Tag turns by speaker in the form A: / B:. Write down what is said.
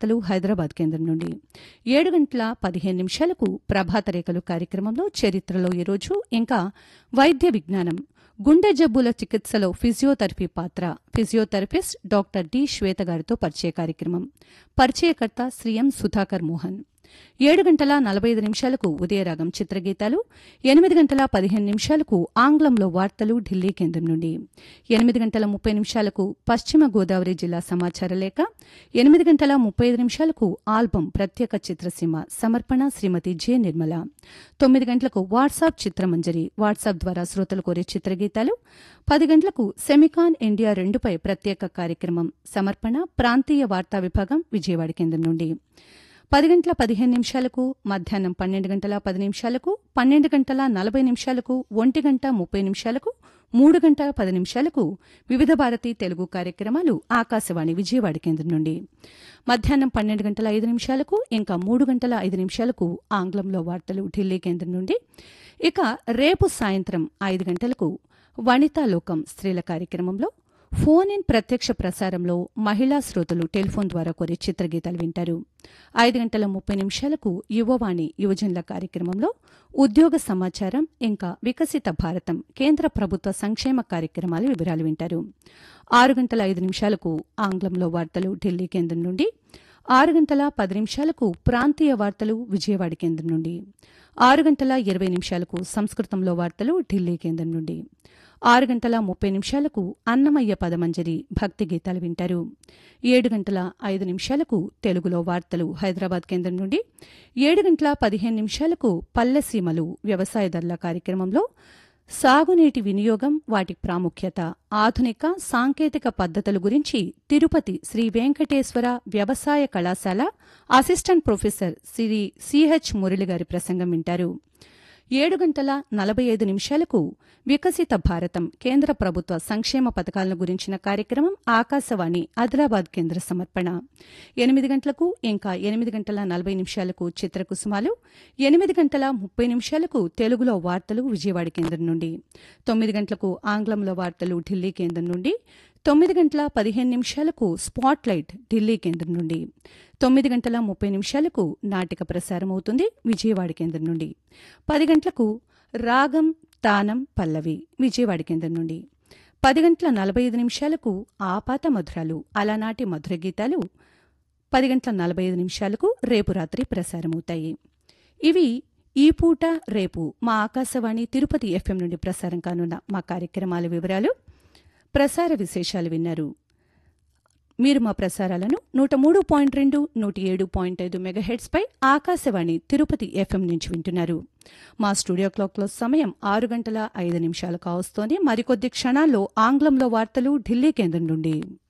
A: వార్తలు హైదరాబాద్ కేంద్రం నుండి ఏడు గంటల పదిహేను నిమిషాలకు ప్రభాత రేఖలు కార్యక్రమంలో చరిత్రలో ఈరోజు ఇంకా వైద్య విజ్ఞానం గుండె జబ్బుల చికిత్సలో ఫిజియోథెరపీ పాత్ర ఫిజియోథెరపిస్ట్ డాక్టర్ డి శ్వేత గారితో పరిచయ కార్యక్రమం పరిచయకర్త శ్రీ ఎం సుధాకర్ మోహన్ ఏడు గంటల నలభై ఐదు నిమిషాలకు ఉదయరాగం చిత్రగీతాలు ఎనిమిది గంటల పదిహేను నిమిషాలకు ఆంగ్లంలో వార్తలు ఢిల్లీ కేంద్రం నుండి ఎనిమిది గంటల ముప్పై నిమిషాలకు పశ్చిమ గోదావరి జిల్లా సమాచార లేఖ ఎనిమిది గంటల ముప్పై ఐదు నిమిషాలకు ఆల్బం ప్రత్యేక చిత్రసీమ సమర్పణ శ్రీమతి జె నిర్మల తొమ్మిది గంటలకు వాట్సాప్ చిత్రమంజరి వాట్సాప్ ద్వారా శ్రోతలు కోరే చిత్రగీతాలు పది గంటలకు సెమికాన్ ఇండియా రెండుపై ప్రత్యేక కార్యక్రమం సమర్పణ ప్రాంతీయ వార్తా విభాగం విజయవాడ కేంద్రం నుండి పది గంటల పదిహేను నిమిషాలకు మధ్యాహ్నం పన్నెండు గంటల పది నిమిషాలకు పన్నెండు గంటల నలభై నిమిషాలకు ఒంటి గంట ముప్పై నిమిషాలకు మూడు గంటల పది నిమిషాలకు వివిధ భారతి తెలుగు కార్యక్రమాలు ఆకాశవాణి విజయవాడ కేంద్రం నుండి మధ్యాహ్నం పన్నెండు గంటల ఐదు నిమిషాలకు ఇంకా మూడు గంటల ఐదు నిమిషాలకు ఆంగ్లంలో వార్తలు ఢిల్లీ కేంద్రం నుండి ఇక రేపు సాయంత్రం ఐదు గంటలకు వనితాలోకం స్త్రీల కార్యక్రమంలో ఫోన్ ఇన్ ప్రత్యక్ష ప్రసారంలో మహిళా శ్రోతలు టెలిఫోన్ ద్వారా కోరే చిత్రగీతాలు వింటారు ఐదు గంటల ముప్పై నిమిషాలకు యువవాణి యువజనుల కార్యక్రమంలో ఉద్యోగ సమాచారం ఇంకా వికసిత భారతం కేంద్ర ప్రభుత్వ సంక్షేమ కార్యక్రమాల వివరాలు వింటారు ఆరు గంటల ఐదు నిమిషాలకు ఆంగ్లంలో వార్తలు ఢిల్లీ కేంద్రం నుండి ఆరు గంటల పది నిమిషాలకు ప్రాంతీయ వార్తలు విజయవాడ కేంద్రం నుండి ఆరు గంటల ఇరవై నిమిషాలకు సంస్కృతంలో వార్తలు ఢిల్లీ కేంద్రం నుండి ఆరు గంటల ముప్పై నిమిషాలకు అన్నమయ్య పదమంజరి భక్తి గీతాలు వింటారు ఏడు గంటల ఐదు నిమిషాలకు తెలుగులో వార్తలు హైదరాబాద్ కేంద్రం నుండి ఏడు గంటల పదిహేను నిమిషాలకు పల్లెసీమలు వ్యవసాయదారుల కార్యక్రమంలో సాగునీటి వినియోగం వాటి ప్రాముఖ్యత ఆధునిక సాంకేతిక పద్ధతుల గురించి తిరుపతి శ్రీ వెంకటేశ్వర వ్యవసాయ కళాశాల assistant professor Sri CH Murali గారి ప్రసంగం వింటారు ఏడు గంటల నలభై ఐదు నిమిషాలకు వికసిత భారతం కేంద్ర ప్రభుత్వ సంక్షేమ పథకాలను గురించిన కార్యక్రమం ఆకాశవాణి ఆదిలాబాద్ కేంద్ర సమర్పణ ఎనిమిది గంటలకు ఇంకా ఎనిమిది గంటల నలభై నిమిషాలకు చిత్రకుసుమాలు ఎనిమిది గంటల ముప్పై నిమిషాలకు తెలుగులో వార్తలు విజయవాడ కేంద్రం నుండి తొమ్మిది గంటలకు ఆంగ్లంలో వార్తలు ఢిల్లీ కేంద్రం నుండి తొమ్మిది గంటల పదిహేను నిమిషాలకు స్పాట్ లైట్ ఢిల్లీ కేంద్రం నుండి తొమ్మిది గంటల ముప్పై నిమిషాలకు నాటిక ప్రసారం అవుతుంది విజయవాడ కేంద్రం నుండి పది గంటలకు రాగం తానం పల్లవి విజయవాడ కేంద్రం నుండి పది గంటల నలభై ఐదు నిమిషాలకు ఆపాత మధురాలు అలనాటి మధుర గీతాలు పది గంటల నలభై ఐదు నిమిషాలకు రేపు రాత్రి ప్రసారమవుతాయి ఇవి ఈ పూట రేపు మా ఆకాశవాణి తిరుపతి ఎఫ్ఎం నుండి ప్రసారం కానున్న మా కార్యక్రమాల వివరాలు ప్రసార విశేషాలు విన్నారు మీరు మా ప్రసారాలను నూట మూడు పాయింట్ రెండు నూట ఏడు పాయింట్ ఐదు మెగాహెడ్స్పై ఆకాశవాణి తిరుపతి ఎఫ్ఎం నుంచి వింటున్నారు మా స్టూడియో క్లాక్లో సమయం ఆరు గంటల ఐదు నిమిషాలు కావస్తోంది మరికొద్ది క్షణాల్లో ఆంగ్లంలో వార్తలు ఢిల్లీ కేంద్రం నుండి